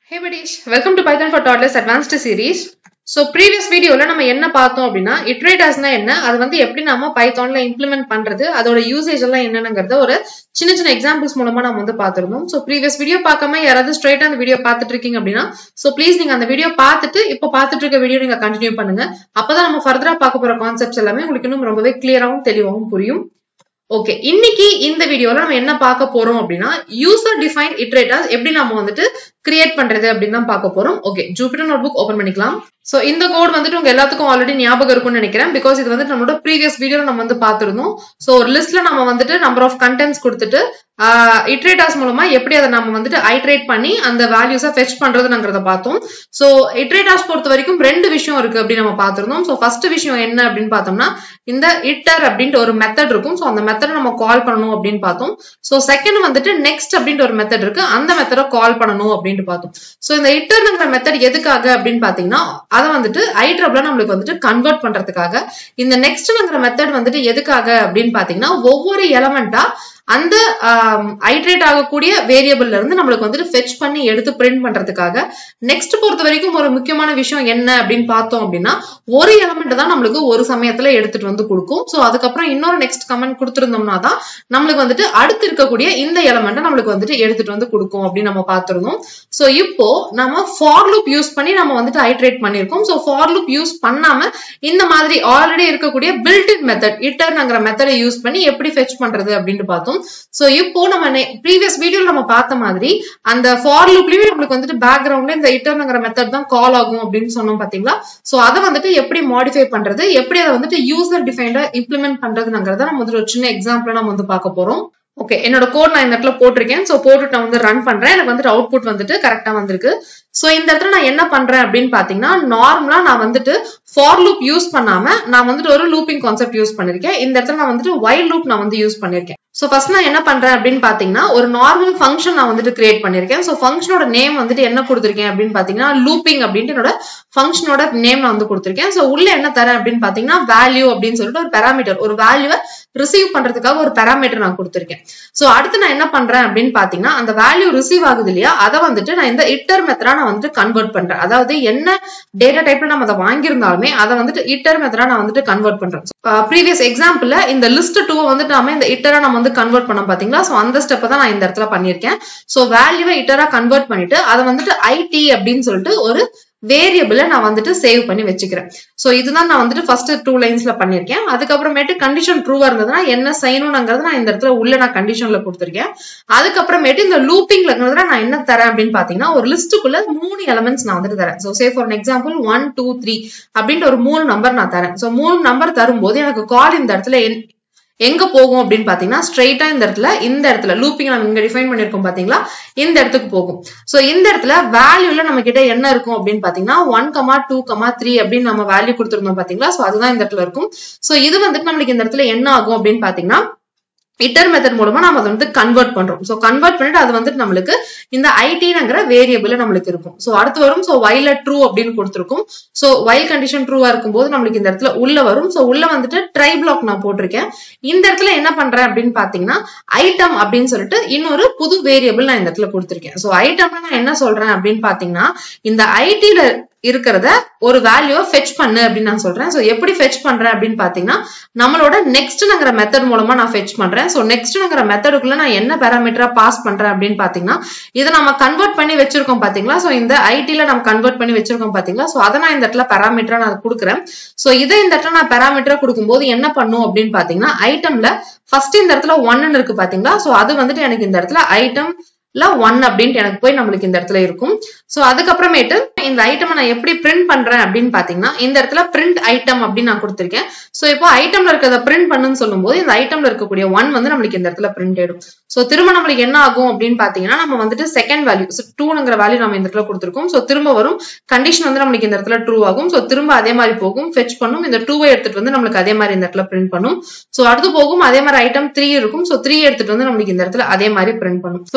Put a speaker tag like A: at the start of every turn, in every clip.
A: Hey buddies, welcome to Python for Toddlers Advanced Series. So previous வீடியோல நம்ம என்ன பார்த்தோம் அப்படின்னா இட்ரேட்டர்ஸ்னா என்ன அது வந்து எப்படி நம்ம பைத்தான்ல இம்ப்ளிமெண்ட் பண்றது அதோட யூசேஜ் எல்லாம் என்னங்கிறத ஒரு சின்ன சின்ன எக்ஸாம்பிள்ஸ் மூலமா நம்ம வந்து பார்த்திருந்தோம் ஸோ ப்ரீவியஸ் வீடியோ பார்க்காம யாராவது ஸ்ட்ரைட்டா அந்த வீடியோ பார்த்துட்டு இருக்கீங்க அப்படின்னா ஸோ ப்ளீஸ் நீங்க அந்த வீடியோ பார்த்துட்டு இப்போ பார்த்துட்டு இருக்க வீடியோ நீங்க கண்டினியூ பண்ணுங்க அப்பதான் நம்ம ஃபர்தரா பார்க்க போற கான்செப்ட்ஸ் எல்லாமே உங்களுக்கு இன்னும் ரொம்பவே கிளியராகவும் தெளிவாகவும் புரியும் ஓகே இன்னைக்கு இந்த வீடியோல நம்ம என்ன பார்க்க போறோம் அப்படின்னா யூசர் டிஃபைன் இட்ரேட்டர்ஸ் எப்படி நம்ம வந்துட்டு கிரியேட் பண்றது அப்படின்னு தான் பார்க்க போறோம் okay Jupyter notebook open பண்ணிக்கலாம் சோ இந்த கோட் வந்துட்டு உங்க எல்லாத்துக்கும் ஆல்ரெடி ஞாபகம் இருக்கும்னு நினைக்கிறேன் பிகாஸ் இது வந்துட்டு நம்மளோட ப்ரீவியஸ் வீடியோல நம்ம வந்து பார்த்திருந்தோம் சோ ஒரு லிஸ்ட்ல நம்ம வந்துட்டு நம்பர் ஆஃப் கண்டென்ட்ஸ் கொடுத்துட்டு இட்ரேட்டர்ஸ் மூலமா எப்படி அதை நம்ம வந்துட்டு ஐட்ரேட் பண்ணி அந்த வேல்யூஸை ஃபெச் பண்றதுங்கிறத பார்த்தோம் சோ இட்ரேட்டர்ஸ் பொறுத்த வரைக்கும் ரெண்டு விஷயம் இருக்கு அப்படின்னு நம்ம பார்த்திருந்தோம் சோ ஃபர்ஸ்ட் விஷயம் என்ன அப்படின்னு பார்த்தோம்னா இந்த இட்டர் அப்படின்ட்டு ஒரு மெத்தட் இருக்கும் சோ அந்த மெத்தட் நம்ம கால் பண்ணணும் அப்படின்னு பார்த்தோம் சோ செகண்ட் வந்துட்டு நெக்ஸ்ட் அப்படின்ட்டு ஒரு மெத்தட் இருக்கு அந்த மெத்தடை கால் பண்ணணும் அப்படின்ட்டு பார்த்தோம் சோ இந்த இட்டர்ங்கிற மெத்தட் எதுக்காக அப்படின்னு பாத்தீங்கன்னா அதை வந்துட்டு ஐட்ரப்ல நம்மளுக்கு வந்துட்டு கன்வெர்ட் பண்றதுக்காக இந்த நெக்ஸ்ட்ங்கிற மெத்தட் வந்துட்டு எதுக்காக அப்படின்னு பாத்தீங்கன்னா ஒவ்வொரு எலமெண்டா அந்த ஐட்ரேட் ஆகக்கூடிய வேரியபிள்ல இருந்து நம்மளுக்கு வந்துட்டு ஃபெச் பண்ணி எடுத்து பிரிண்ட் பண்றதுக்காக நெக்ஸ்ட் பொறுத்த வரைக்கும் ஒரு முக்கியமான விஷயம் என்ன அப்படின்னு பார்த்தோம் அப்படின்னா ஒரு எலமெண்ட் தான் நம்மளுக்கு ஒரு சமயத்துல எடுத்துட்டு வந்து கொடுக்கும் சோ அதுக்கப்புறம் இன்னொரு நெக்ஸ்ட் கமெண்ட் கொடுத்துருந்தோம்னா தான் நம்மளுக்கு வந்துட்டு அடுத்து இருக்கக்கூடிய இந்த எலமெண்ட் நம்மளுக்கு வந்துட்டு எடுத்துட்டு வந்து கொடுக்கும் அப்படின்னு நம்ம பார்த்திருந்தோம் சோ இப்போ நம்ம ஃபார் லூப் யூஸ் பண்ணி நம்ம வந்துட்டு ஐட்ரேட் பண்ணிருக்கோம் சோ ஃபார் லூப் யூஸ் பண்ணாம இந்த மாதிரி ஆல்ரெடி இருக்கக்கூடிய பில்ட் இன் மெத்தட் இட்டர்ங்கிற மெத்தடை யூஸ் பண்ணி எப்படி ஃபெச் பண்றது அப்படின்னு பார்த்தோம் சோ இப்போ நம்ம ப்ரீவியஸ் வீடியோல நம்ம பார்த்த மாதிரி அந்த ஃபார் லூப்லயுமே நம்மளுக்கு வந்துட்டு பேக்ரவுண்ட்ல இந்த இட்டர்ங்கிற மெத்தட் தான் கால் ஆகும் அப்படின்னு சொன்னோம் பாத்தீங்களா சோ அதை வந்துட்டு எப்படி மாடிஃபை பண்றது எப்படி அதை வந்துட்டு யூசர் டிஃபைன்டா இம்ப்ளிமெண்ட் பண்றதுங்கிறத நம்ம வந்துட்டு ஒரு சின்ன எக்ஸாம்பிள் நம்ம வந்து பார்க்க போறோம் ஓகே என்னோட கோட் நான் இந்த இடத்துல போட்டிருக்கேன் சோ போட்டுட்டு நான் வந்து ரன் பண்றேன் எனக்கு வந்துட்டு அவுட்புட் வந்துட்டு கரெக்டா வந்திருக்கு சோ இந்த இடத்துல நான் என்ன பண்றேன் அப்படின்னு பாத்தீங்கன்னா நார்மலா நான் வந்துட்டு ஃபார் லூப் யூஸ் பண்ணாம நான் வந்துட்டு ஒரு லூப்பிங் கான்செப்ட் யூஸ் பண்ணிருக்கேன் இந்த இடத்துல நான் வந்துட்டு வைல் லூப் நான் வந்து யூஸ் பண்ணிருக்கேன் சோ ஃபர்ஸ்ட் நான் என்ன பண்றேன் அப்படின்னு பாத்தீங்கன்னா ஒரு நார்மல் ஃபங்க்ஷன் நான் வந்துட்டு கிரியேட் பண்ணிருக்கேன் சோ ஃபங்க்ஷனோட நேம் வந்துட்டு என்ன கொடுத்திருக்கேன் அப்படின்னு பாத்தீங்கன்னா லூப்பிங் அப்படின்ட்டு என்னோட ஃபங்க்ஷனோட நேம் நான் வந்து கொடுத்திருக்கேன் சோ உள்ள என்ன தரேன் அப்படின்னு பாத்தீங்கன்னா வேல்யூ அப்படின்னு சொல்லிட்டு ஒரு பேராமீட்டர் ஒரு வேல்யூவை ரிசீவ் பண்றதுக்காக ஒரு பேராமீட்டர் நான் கொடுத்திருக்கேன் சோ அடுத்து நான் என்ன பண்றேன் அப்படின்னு பாத்தீங்கன்னா அந்த வேல்யூ ரிசீவ் ஆகுது இல்லையா அதை வந்துட்டு நான் இந்த இட்டர் மெத்தடா நான் வந்துட்டு கன்வெர்ட் பண்றேன் அதாவது என்ன டேட்டா டைப்ல நம்ம அதை வாங்கியிருந்தாலுமே அதை வந்துட்டு இட்டர் மெத்தடா நான் வந்துட்டு கன்வெர்ட் பண்றேன் ப்ரீவியஸ் எக்ஸாம்பிள்ல இந்த லிஸ்ட் டூ வந்துட்டு நாம இந்த இட்டரா நம்ம வந்து கன்வெர்ட் பண்ணோம் பாத்தீங்களா சோ அந்த ஸ்டெப் தான் நான் இந்த இடத்துல பண்ணிருக்கேன் சோ வேல்யூவை இட்டரா கன்வெர்ட் பண்ணிட்டு அதை வந்துட்டு ஐடி அப்படின்னு சொல்லிட்டு ஒரு வேரியபிள நான் வந்துட்டு சேவ் பண்ணி வச்சுக்கிறேன் சோ இதுதான் நான் வந்துட்டு ஃபர்ஸ்ட் டூ லைன்ஸ்ல பண்ணிருக்கேன் அதுக்கப்புறமேட்டு கண்டிஷன் ட்ரூவா இருந்ததுன்னா என்ன செய்யணும்ங்கிறத நான் இந்த இடத்துல உள்ள நான் கண்டிஷன்ல கொடுத்துருக்கேன் அதுக்கப்புறமேட்டு இந்த லூப்பிங்ல நான் என்ன தரேன் அப்படின்னு பாத்தீங்கன்னா ஒரு லிஸ்ட்டுக்குள்ள மூணு எலமெண்ட்ஸ் நான் வந்துட்டு தரேன் so say for example one two three அப்படின்ற ஒரு மூணு நம்பர் நான் தரேன் சோ மூணு நம்பர் தரும்போது எனக்கு கால் இந்த இடத்துல எங்க போகும் அப்படின்னு பாத்தீங்கன்னா ஸ்ட்ரைட்டா இந்த இடத்துல இந்த இடத்துல லூப்பிங் நம்ம இங்க டிஃபைன் பண்ணிருக்கோம் பாத்தீங்களா இந்த இடத்துக்கு போகும் சோ இந்த இடத்துல வேல்யூல நம்ம கிட்ட என்ன இருக்கும் அப்படின்னு பாத்தீங்கன்னா one comma two comma three அப்படின்னு நம்ம வேல்யூ கொடுத்துருந்தோம் பாத்தீங்களா சோ அதுதான் இந்த இடத்துல இருக்கும் சோ இது வந்துட்டு நம்மளுக்கு இந்த இடத்துல என்ன ஆகும் அப்படின்னு பாத்தீங்கன்னா இட்டர் மெத்தட் மூலமா நம்ம அதை வந்து கன்வெர்ட் பண்றோம் சோ கன்வெர்ட் பண்ணிட்டு அது வந்துட்டு நம்மளுக்கு இந்த ஐடிங்கிற வேரியபிள் நம்மளுக்கு இருக்கும் சோ அடுத்து வரும் சோ வைல ட்ரூ அப்படின்னு கொடுத்துருக்கும் சோ வைல் கண்டிஷன் ட்ரூவா இருக்கும்போது நம்மளுக்கு இந்த இடத்துல உள்ள வரும் சோ உள்ள வந்துட்டு ட்ரை பிளாக் நான் போட்டிருக்கேன் இந்த இடத்துல என்ன பண்றேன் அப்படின்னு பாத்தீங்கன்னா ஐட்டம் அப்படின்னு சொல்லிட்டு இன்னொரு புது வேரியபிள் நான் இந்த இடத்துல கொடுத்துருக்கேன் சோ ஐட்டம்னா நான் என்ன சொல்றேன் அப்படின்னு பாத்தீங்கன்னா இந்த ஐடில இருக்கிறத ஒரு வேல்யூவை ஃபெச் பண்ணு அப்படின்னு நான் சொல்றேன் ஸோ எப்படி ஃபெச் பண்றேன் அப்படின்னு பாத்தீங்கன்னா நம்மளோட நெக்ஸ்ட்ங்கிற மெத்தட் மூலமா நான் ஃபெச் பண்றேன் ஸோ நெக்ஸ்ட்ங்கிற மெத்தடுக்குள்ள நான் என்ன பேராமீட்டரா பாஸ் பண்றேன் அப்படின்னு பாத்தீங்கன்னா இதை நம்ம கன்வெர்ட் பண்ணி வச்சிருக்கோம் பாத்தீங்களா ஸோ இந்த ஐடில நம்ம கன்வெர்ட் பண்ணி வச்சிருக்கோம் பாத்தீங்களா ஸோ அதை நான் இந்த இடத்துல பேராமீட்டரா நான் கொடுக்குறேன் ஸோ இதை இந்த இடத்துல நான் பேராமீட்டரா கொடுக்கும்போது என்ன பண்ணும் அப்படின்னு பாத்தீங்கன்னா ஐட்டம்ல ஃபர்ஸ்ட் இந்த இடத்துல ஒன்னு இருக்கு பாத்தீங்களா ஸோ அது வந்துட்டு எனக்கு இந்த இடத்துல ஐட்டம் ஒன் அப்படின்ட்டு எனக்கு போய் நம்மளுக்கு இந்த இடத்துல இருக்கும் சோ அதுக்கப்புறமேட்டு இந்த ஐட்டம் நான் எப்படி பிரிண்ட் பண்றேன் அப்படின்னு பாத்தீங்கன்னா இந்த இடத்துல பிரிண்ட் ஐட்டம் அப்படின்னு நான் கொடுத்திருக்கேன் சோ இப்போ ஐட்டம்ல இருக்கிறத பிரிண்ட் பண்ணுன்னு சொல்லும்போது இந்த ஐட்டம்ல இருக்கக்கூடிய ஒன் வந்து நம்மளுக்கு இந்த இடத்துல பிரிண்ட் ஆயிடும் சோ திரும்ப நம்மளுக்கு என்ன ஆகும் அப்படின்னு பாத்தீங்கன்னா நம்ம வந்துட்டு செகண்ட் வேல்யூ டூங்கிற வேல்யூ நம்ம இந்த இடத்துல கொடுத்துருக்கோம் சோ திரும்ப வரும் கண்டிஷன் வந்து நம்மளுக்கு இந்த இடத்துல ட்ரூ ஆகும் சோ திரும்ப அதே மாதிரி போகும் ஃபெச் பண்ணும் இந்த டூவை எடுத்துட்டு வந்து நம்மளுக்கு அதே மாதிரி இந்த இடத்துல பிரிண்ட் பண்ணும் சோ அடுத்து போகும் அதே மாதிரி ஐட்டம் த்ரீ இருக்கும் சோ த்ரீ எடுத்துட்டு வந்து நம்மளுக்கு இந்த இடத்துல அதே மாதிரி பிரிண்ட் பண்ணும் சோ லாஸ்ட்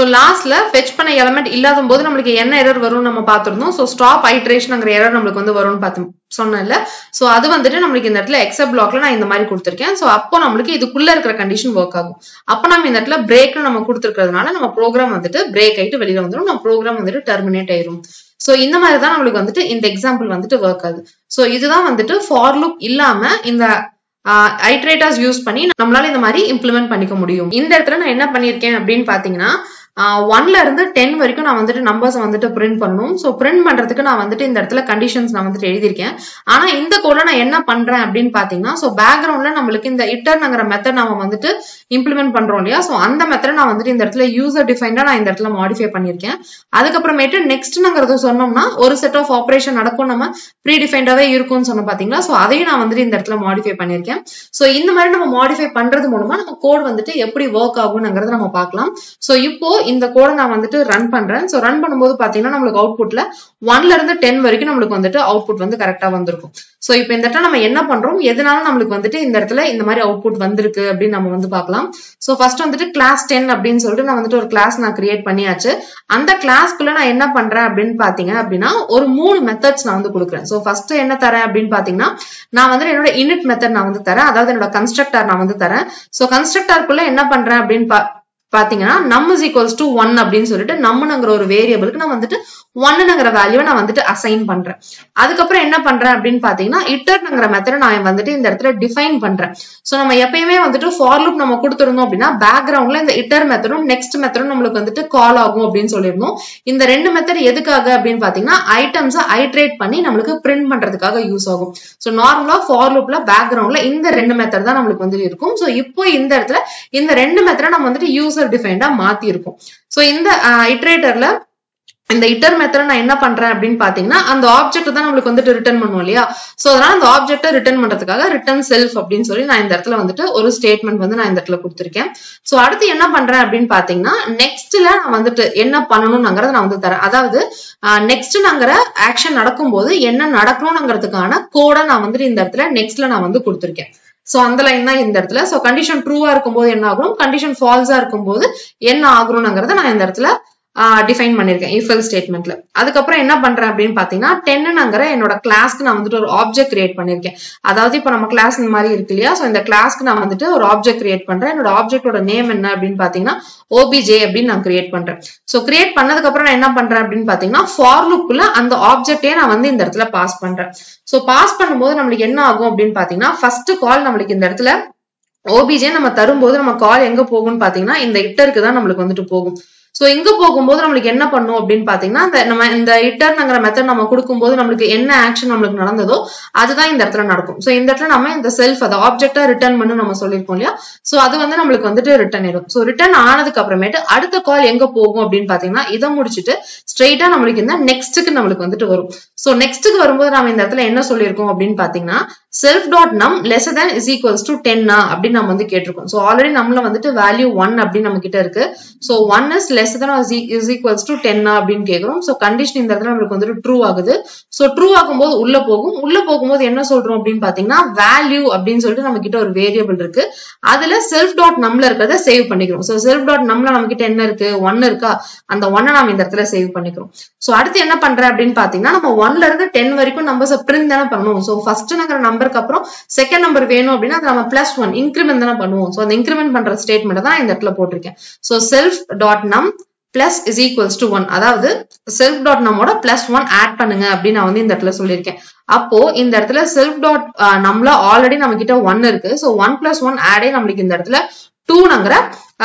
A: கிளாஸ்ல ஃபெச் பண்ண எலமெண்ட் இல்லாத போது நம்மளுக்கு என்ன எரர் வரும்னு நம்ம பார்த்துருந்தோம் ஸோ ஸ்டாப் ஐட்ரேஷன்ங்கிற எரர் நம்மளுக்கு வந்து வரும்னு பார்த்து சொன்னேன்ல ஸோ அது வந்துட்டு நம்மளுக்கு இந்த இடத்துல எக்ஸப்ட் பிளாக்ல நான் இந்த மாதிரி கொடுத்துருக்கேன் ஸோ அப்போ நம்மளுக்கு இதுக்குள்ள இருக்கிற கண்டிஷன் ஒர்க் ஆகும் அப்போ நம்ம இந்த இடத்துல பிரேக்னு நம்ம கொடுத்துருக்கிறதுனால நம்ம ப்ரோக்ராம் வந்துட்டு பிரேக் ஆயிட்டு வெளியில வந்துடும் நம்ம ப்ரோக்ராம் வந்துட்டு டெர்மினேட் ஆயிரும் ஸோ இந்த மாதிரி தான் நம்மளுக்கு வந்துட்டு இந்த எக்ஸாம்பிள் வந்துட்டு ஒர்க் ஆகுது ஸோ இதுதான் வந்துட்டு ஃபார் லுக் இல்லாம இந்த ஐட்ரேட்டர்ஸ் யூஸ் பண்ணி நம்மளால இந்த மாதிரி இம்ப்ளிமெண்ட் பண்ணிக்க முடியும் இந்த இடத்துல நான் என்ன பண்ணியிருக்கேன் அப்படின்னு பாத்தீங்கன்னா ஒன்ல இருந்து டென் வரைக்கும் நான் வந்துட்டு நம்பர்ஸ் வந்துட்டு பிரிண்ட் பண்ணணும் ஸோ பிரிண்ட் பண்றதுக்கு நான் வந்துட்டு இந்த இடத்துல கண்டிஷன்ஸ் நான் வந்துட்டு எழுதியிருக்கேன் ஆனா இந்த கோட நான் என்ன பண்றேன் அப்படின்னு பாத்தீங்கன்னா ஸோ பேக்ரவுண்ட்ல நம்மளுக்கு இந்த இட்டர்னுங்கிற மெத்தட் நம்ம வந்துட்டு இம்ப்ளிமெண்ட் பண்றோம் இல்லையா ஸோ அந்த மெத்தட் நான் வந்துட்டு இந்த இடத்துல யூசர் டிஃபைன்டா நான் இந்த இடத்துல மாடிஃபை பண்ணியிருக்கேன் அதுக்கப்புறமேட்டு நெக்ஸ்ட்ங்கிறத சொன்னோம்னா ஒரு செட் ஆஃப் ஆப்ரேஷன் நடக்கும் நம்ம ப்ரீ டிஃபைன்டாவே இருக்கும்னு சொன்ன பாத்தீங்களா ஸோ அதையும் நான் வந்துட்டு இந்த இடத்துல மாடிஃபை பண்ணியிருக்கேன் ஸோ இந்த மாதிரி நம்ம மாடிஃபை பண்றது மூலமா நம்ம கோட் வந்துட்டு எப்படி ஒர்க் ஆகும்ங்கிறத நம்ம பார்க்கலாம் ஸோ இப்போ இந்த கோடை நான் வந்துட்டு ரன் பண்றேன் ஸோ ரன் பண்ணும்போது பாத்தீங்கன்னா நம்மளுக்கு அவுட்புட்ல ஒன்ல இருந்து டென் வரைக்கும் நம்மளுக்கு வந்துட்டு அவுட்புட் வந்து கரெக்டா வந்திருக்கும் ஸோ இப்போ இந்த இடத்துல நம்ம என்ன பண்றோம் எதனால நம்மளுக்கு வந்துட்டு இந்த இடத்துல இந்த மாதிரி அவுட்புட் வந்திருக்கு அப்படின்னு நம்ம வந்து பார்க்கலாம் ஸோ ஃபர்ஸ்ட் வந்துட்டு கிளாஸ் டென் அப்படின்னு சொல்லிட்டு நான் வந்துட்டு ஒரு கிளாஸ் நான் கிரியேட் பண்ணியாச்சு அந்த கிளாஸ்க்குள்ள நான் என்ன பண்றேன் அப்படின்னு பாத்தீங்க அப்படின்னா ஒரு மூணு மெத்தட்ஸ் நான் வந்து கொடுக்குறேன் ஸோ ஃபர்ஸ்ட் என்ன தரேன் அப்படின்னு பாத்தீங்கன்னா நான் வந்து என்னோட இனிட் மெத்தட் நான் வந்து தரேன் அதாவது என்னோட கன்ஸ்ட்ரக்டர் நான் வந்து தரேன் ஸோ கன்ஸ்ட்ரக்டருக்குள்ள என்ன பண்றேன் அப்படின்னு பா பாத்தீங்கன்னா நம் இஸ் ஈக்குவல்ஸ் டு ஒன் அப்படின்னு சொல்லிட்டு நம்மனுங்கிற ஒரு வேரியபிளுக்கு நான் வந்துட்டு ஒன்னுங்கிற வேல்யூவை நான் வந்துட்டு அசைன் பண்றேன் அதுக்கப்புறம் என்ன பண்றேன் அப்படின்னு பாத்தீங்கன்னா இட்டர்னுங்கிற மெத்தட் நான் வந்துட்டு இந்த இடத்துல டிஃபைன் பண்றேன் சோ நம்ம எப்பயுமே வந்துட்டு ஃபார் லுக் நம்ம கொடுத்துருந்தோம் அப்படின்னா பேக்ரவுண்ட்ல இந்த இட்டர் மெத்தடும் நெக்ஸ்ட் மெத்தடும் நம்மளுக்கு வந்துட்டு கால் ஆகும் அப்படின்னு சொல்லியிருந்தோம் இந்த ரெண்டு மெத்தட் எதுக்காக அப்படின்னு பாத்தீங்கன்னா ஐட்டம்ஸை ஐட்ரேட் பண்ணி நம்மளுக்கு பிரிண்ட் பண்றதுக்காக யூஸ் ஆகும் சோ நார்மலா ஃபார் லுக்ல பேக்ரவுண்ட்ல இந்த ரெண்டு மெத்தட் தான் நம்மளுக்கு வந்து இருக்கும் சோ இப்போ இந்த இடத்துல இந்த ரெண்டு மெத்தட நம்ம வந்துட்டு யூசர் டிஃபைன்டா மாத்தி இருக்கும் சோ இந்த இட்ரேட்டர்ல இந்த இட்டர் மெத்தட் நான் என்ன பண்றேன் அப்படின்னு பாத்தீங்கன்னா அந்த ஆப்ஜெக்ட் தான் நம்மளுக்கு வந்துட்டு ரிட்டர்ன் பண்ணுவோம் இல்லையா சோ அதனால அந்த ஆப்ஜெக்ட்டை ரிட்டர்ன் பண்றதுக்காக ரிட்டர்ன் செல்ஃப் அப்படின்னு சொல்லி நான் இந்த இடத்துல வந்துட்டு ஒரு ஸ்டேட்மெண்ட் வந்து நான் இந்த இடத்துல கொடுத்துருக்கேன் சோ அடுத்து என்ன பண்றேன் அப்படின்னு பாத்தீங்கன்னா நெக்ஸ்ட்ல நான் வந்துட்டு என்ன பண்ணணும்ங்கிறத நான் வந்து தரேன் அதாவது நெக்ஸ்ட்ங்கிற ஆக்ஷன் நடக்கும்போது என்ன நடக்கணும்ங்கிறதுக்கான கோடை நான் வந்துட்டு இந்த இடத்துல நெக்ஸ்ட்ல நான் வந்து கொடுத்துருக்கேன் சோ அந்த லைன் தான் இந்த இடத்துல சோ கண்டிஷன் ட்ரூவா இருக்கும்போது என்ன ஆகும் கண்டிஷன் ஃபால்ஸா இருக்கும்போது என்ன ஆகணும்ங்கிறத நான் இந்த இடத்துல டிஃபைன் பண்ணிருக்கேன் இஃபெல் ஸ்டேட்மெண்ட்ல அதுக்கப்புறம் என்ன பண்றேன் அப்படின்னு பாத்தீங்கன்னா டென்னுங்கிற என்னோட கிளாஸ்க்கு நான் வந்துட்டு ஒரு ஆப்ஜெக்ட் கிரியேட் பண்ணிருக்கேன் அதாவது இப்போ நம்ம கிளாஸ் இந்த மாதிரி இருக்கு இல்லையா ஸோ இந்த கிளாஸ்க்கு நான் வந்துட்டு ஒரு ஆப்ஜெக்ட் கிரியேட் பண்றேன் என்னோட ஆப்ஜெக்டோட நேம் என்ன அப்படின்னு பாத்தீங்கன்னா ஓபிஜே அப்படின்னு நான் கிரியேட் பண்றேன் ஸோ கிரியேட் பண்ணதுக்கு அப்புறம் நான் என்ன பண்றேன் அப்படின்னு பாத்தீங்கன்னா ஃபார் லுக்குள்ள அந்த ஆப்ஜெக்டே நான் வந்து இந்த இடத்துல பாஸ் பண்றேன் ஸோ பாஸ் பண்ணும்போது நம்மளுக்கு என்ன ஆகும் அப்படின்னு பாத்தீங்கன்னா ஃபர்ஸ்ட் கால் நம்மளுக்கு இந்த இடத்துல ஓபிஜே நம்ம தரும்போது நம்ம கால் எங்க போகும்னு பாத்தீங்கன்னா இந்த இட்டருக்கு தான் நம்மளுக்கு வந்துட்டு போகும் சோ இங்க போகும்போது நம்மளுக்கு என்ன பண்ணும் அப்படின்னு பாத்தீங்கன்னா இந்த நம்ம இந்த இட்டர்னுங்கிற மெத்தட் நம்ம கொடுக்கும்போது நம்மளுக்கு என்ன ஆக்ஷன் நம்மளுக்கு நடந்ததோ அதுதான் இந்த இடத்துல நடக்கும் சோ இந்த இடத்துல நம்ம இந்த செல்ஃப் அதை ஆப்ஜெக்டா ரிட்டர்ன் பண்ணு நம்ம சொல்லியிருக்கோம் இல்லையா சோ அது வந்து நம்மளுக்கு வந்துட்டு ரிட்டர்ன் ஆயிடும் சோ ரிட்டர்ன் ஆனதுக்கு அப்புறமேட்டு அடுத்த கால் எங்க போகும் அப்படின்னு பாத்தீங்கன்னா இதை முடிச்சுட்டு ஸ்ட்ரெயிட்டா நம்மளுக்கு இந்த நெக்ஸ்ட்டுக்கு நம்மளுக்கு வந்துட்டு வரும் சோ நெக்ஸ்ட்டுக்கு வரும்போது நம்ம இந்த இடத்துல என்ன சொல்லியிருக்கோம் அப்படின்னு பாத்தீங்கன்னா self dot num less than is equals to டென்னா அப்படின்னு நம்ம வந்து கேட்டிருக்கோம் ஸோ ஆல்ரெடி நம்மள வந்துட்டு வேல்யூ ஒன் அப்படின்னு நம்ம கிட்ட இருக்கு so one is less than is equals to டென்னா அப்படின்னு கேட்குறோம் ஸோ கண்டிஷன் இந்த இடத்துல நம்மளுக்கு வந்துட்டு ட்ரூ ஆகுது ஸோ ட்ரூ ஆகும்போது உள்ள போகும் உள்ள போகும்போது என்ன சொல்றோம் அப்படின்னு பாத்தீங்கன்னா வேல்யூ அப்படின்னு சொல்லிட்டு நம்ம கிட்ட ஒரு வேரியபிள் இருக்கு அதுல செல்ஃப் டாட் நம்ல இருக்கிறத சேவ் பண்ணிக்கிறோம் ஸோ செல்ஃப் டாட் நம்ல நம்ம கிட்ட என்ன இருக்கு ஒன் இருக்கா அந்த ஒன்னை நம்ம இந்த இடத்துல சேவ் பண்ணிக்கிறோம் ஸோ அடுத்து என்ன பண்றேன் அப்படின்னு பாத்தீங்கன்னா நம்ம ஒன்ல இருந்து டென் வரைக்கும் நம்பர்ஸ் பிரிண்ட் தானே பண்ணணும் ஸோ ஃபர்ஸ்ட் நகர நம்பருக்கு அப்புறம் செகண்ட் நம்பர் வேணும் அப்படின்னா அது நம்ம பிளஸ் ஒன் இன்க்ரிமெண்ட் தானே பண்ணுவோம் ஸோ அந்த இன்க்ரிமெண்ட் பண்ற ஸ்டேட்மெண்ட் தான் இந்த இடத்துல போட்டிருக்கேன் so self dot num plus is equals to one அதாவது செல்ஃப் டாட் நம்மோட பிளஸ் ஒன் ஆட் பண்ணுங்க அப்படின்னு நான் வந்து இந்த இடத்துல சொல்லியிருக்கேன் அப்போ இந்த இடத்துல செல்ஃப் டாட் நம்மள ஆல்ரெடி நம்ம கிட்ட ஒன் இருக்கு ஸோ ஒன் பிளஸ் ஒன் ஆடே நம்மளுக்கு இந்த இடத்துல டூங்கிற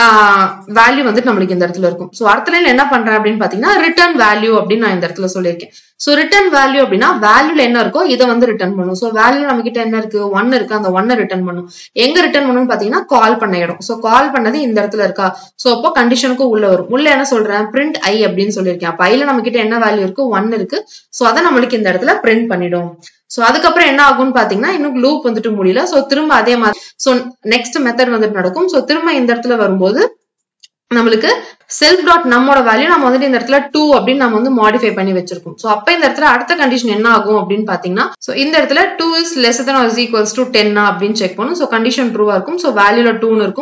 A: வேல்யூ வந்துட்டு நம்மளுக்கு இந்த இடத்துல இருக்கும் ஸோ அடுத்த லைன் என்ன பண்றேன் அப்படின்னு பாத்தீங்கன்னா ரிட்டர்ன் வேல்யூ அப்படின்னு நான் இந்த இடத்துல சொல்லியிருக்கேன் ஸோ ரிட்டர்ன் வேல்யூ அப்படின்னா வேல்யூல என்ன இருக்கோ இதை வந்து ரிட்டர்ன் பண்ணும் ஸோ வேல்யூ நம்ம கிட்ட என்ன இருக்கு ஒன் இருக்கு அந்த ஒன்னை ரிட்டர்ன் பண்ணும் எங்க ரிட்டர்ன் பண்ணும் பாத்தீங்கன்னா கால் பண்ண இடம் ஸோ கால் பண்ணது இந்த இடத்துல இருக்கா ஸோ அப்போ கண்டிஷனுக்கும் உள்ள வரும் உள்ள என்ன சொல்றேன் பிரிண்ட் ஐ அப்படின்னு சொல்லியிருக்கேன் அப்ப ஐல நம்ம கிட்ட என்ன வேல்யூ இருக்கு ஒன் இருக்கு ஸோ அதை நம்மளுக்கு இந்த இடத்துல பிரிண்ட் பண்ணிடும் சோ அதுக்கப்புறம் என்ன ஆகும்னு பாத்தீங்கன்னா இன்னும் லூப் வந்துட்டு முடியல சோ திரும்ப அதே மாதிரி சோ நெக்ஸ்ட் மெத்தட் வந்துட்டு நடக்கும் சோ திரும்ப இந்த இடத்துல வரும்போது நம்மளுக்கு செல்ஃப் டாட் நம்மோட வேல்யூ நம்ம வந்துட்டு இந்த இடத்துல டூ அப்படின்னு நம்ம வந்து மாடிஃபை பண்ணி வச்சிருக்கோம் சோ அப்ப இந்த இடத்துல அடுத்த கண்டிஷன் என்ன ஆகும் அப்படின்னு பாத்தீங்கன்னா சோ இந்த இடத்துல two is less than is equals to ten அப்படின்னு செக் பண்ணும் சோ கண்டிஷன் ட்ரூவா இருக்கும் சோ வேல்யூல டூன்னு இருக்கும்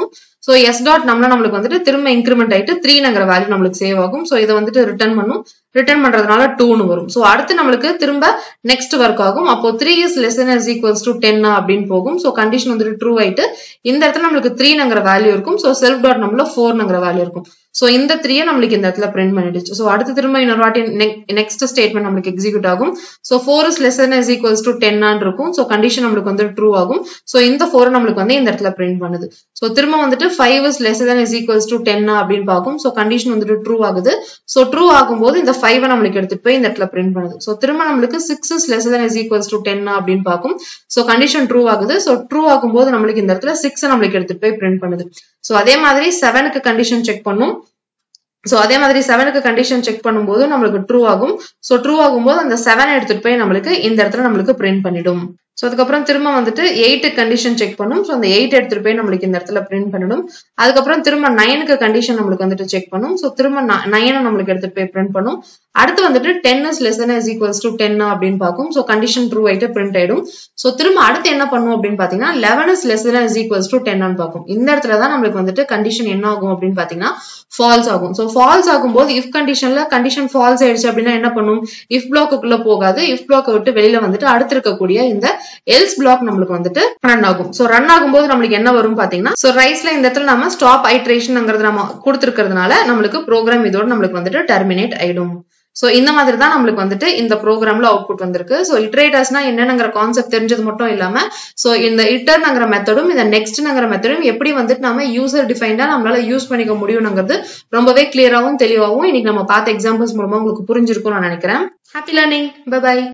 A: ஸோ எஸ் டாட் நம்மள நம்மளுக்கு வந்துட்டு திரும்ப இன்க்ரிமெண்ட் ஆயிட்டு த்ரீங்கிற வேல்யூ நம்மளுக்கு சேவ் ஆகும் ஸோ இதை வந்துட்டு ரிட்டர்ன் பண்ணும் ரிட்டர்ன் பண்றதுனால டூன்னு வரும் ஸோ அடுத்து நம்மளுக்கு திரும்ப நெக்ஸ்ட் ஒர்க் ஆகும் அப்போ three is less than is equals to ten அப்படின்னு போகும் ஸோ கண்டிஷன் வந்துட்டு ட்ரூ ஆயிட்டு இந்த இடத்துல நம்மளுக்கு த்ரீங்கிற வேல்யூ இருக்கும் ஸோ செல்ஃப் டாட் நம்மள ஃபோர்ங்கிற வேல்யூ இருக்கும் ஸோ இந்த த்ரீயை நம்மளுக்கு இந்த இடத்துல பிரிண்ட் பண்ணிடுச்சு ஸோ அடுத்து திரும்ப இன்னொரு வாட்டி நெக்ஸ்ட் ஸ்டேட்மெண்ட் நம்மளுக்கு எக்ஸிக்யூட் ஆகும் so four is less is equals to ten இருக்கும் ஸோ கண்டிஷன் நம்மளுக்கு வந்து ட்ரூ ஆகும் ஸோ இந்த ஃபோர் நம்மளுக்கு வந்து இந்த இடத்துல பிரிண்ட் பண்ணுது ஸோ திரும்ப வந்துட்டு five is less than is equals to ten அப்படின்னு பார்க்கும் ஸோ கண்டிஷன் வந்துட்டு ட்ரூ ஆகுது ஸோ ட்ரூ ஆகும்போது இந்த ஃபைவ் நம்மளுக்கு எடுத்துட்டு போய் இந்த இடத்துல பிரிண்ட் பண்ணுது ஸோ திரும்ப நம்மளுக்கு six is less than is equals to ten அப்படின்னு பார்க்கும் ஸோ கண்டிஷன் ட்ரூ ஆகுது ஸோ ட்ரூ ஆகும்போது நம்மளுக்கு இந்த இடத்துல சிக்ஸ் நம்மளுக்கு எடுத்துட்டு போய் பிரிண்ட் பண்ணுது ஸோ அதே மாதிரி செவனுக்கு கண்டிஷன் செக் பண்ணும் ஸோ அதே மாதிரி செவனுக்கு கண்டிஷன் செக் பண்ணும்போது நம்மளுக்கு ட்ரூ ஆகும் ஸோ ட்ரூ ஆகும்போது அந்த செவன் எடுத்துட்டு போய் நம்மளுக்கு இந்த இடத்துல நம்மளுக்கு பிரிண்ட் பண்ணிடும் ஸோ அதுக்கப்புறம் திரும்ப வந்துட்டு எயிட்டு கண்டிஷன் செக் பண்ணும் ஸோ அந்த எயிட் எடுத்துட்டு போய் நம்மளுக்கு இந்த இடத்துல பிரிண்ட் பண்ணிடும் அதுக்கப்புறம் திரும்ப நைனுக்கு கண்டிஷன் நம்மளுக்கு வந்துட்டு செக் பண்ணும் ஸோ திரும்ப நைனை நம்மளுக்கு எடுத்துட்டு போய் பிரிண்ட் பண்ணும் அடுத்து வந்துட்டு ten is less than is equals to ten அப்படின்னு பார்க்கும் ஸோ கண்டிஷன் ட்ரூ ஆயிட்டு பிரிண்ட் ஆயிடும் ஸோ திரும்ப அடுத்து என்ன பண்ணும் அப்படின்னு பாத்தீங்கன்னா eleven is less than is equals to ten பார்க்கும் இந்த இடத்துல தான் நம்மளுக்கு வந்துட்டு கண்டிஷன் என்ன ஆகும் அப்படின்னு பாத்தீங்கன்னா ஃபால்ஸ் ஆகும் ஸோ ஃபால்ஸ் ஆகும்போது இஃப் கண்டிஷன்ல கண்டிஷன் ஃபால்ஸ் ஆயிடுச்சு அப்படின்னா என்ன பண்ணும் இஃப் பிளாக்குள்ள போகாது இஃப் பிளாக்கை விட்டு வெளியில வந்துட்டு அடுத்து இருக்கக்கூடிய இந்த எல்ஸ் பிளாக் நம்மளுக்கு வந்துட்டு ரன் ஆகும் ஸோ ரன் ஆகும்போது நம்மளுக்கு என்ன வரும் பாத்தீங்கன்னா ஸோ ரைஸ்ல இந்த இடத்துல நம்ம ஸ்டாப் ஐட்ரேஷன்ங்கிறது நம்ம கொடுத்துருக்கிறதுனால நம்மளுக்கு ப்ரோக்ராம் இதோட நம்மளுக்கு வந்துட்டு டெர்மினேட் ஆயிடும் ஸோ இந்த மாதிரி தான் நம்மளுக்கு வந்துட்டு இந்த ப்ரோக்ராம்ல அவுட்புட் வந்திருக்கு ஸோ இட்ரேட்டர்ஸ்னா என்னங்கிற கான்செப்ட் தெரிஞ்சது மட்டும் இல்லாம ஸோ இந்த இட்டர்னுங்கிற மெத்தடும் இந்த நெக்ஸ்ட்ங்கிற மெத்தடும் எப்படி வந்துட்டு நம்ம யூசர் டிஃபைன்டா நம்மளால யூஸ் பண்ணிக்க முடியும்ங்கிறது ரொம்பவே கிளியராகவும் தெளிவாகவும் இன்னைக்கு நம்ம பார்த்த எக்ஸாம்பிள்ஸ் மூலமா உங்களுக்கு புரிஞ்சிருக்கும்னு நான் நினைக்கிறேன் ஹாப்பி லேர்னிங் பை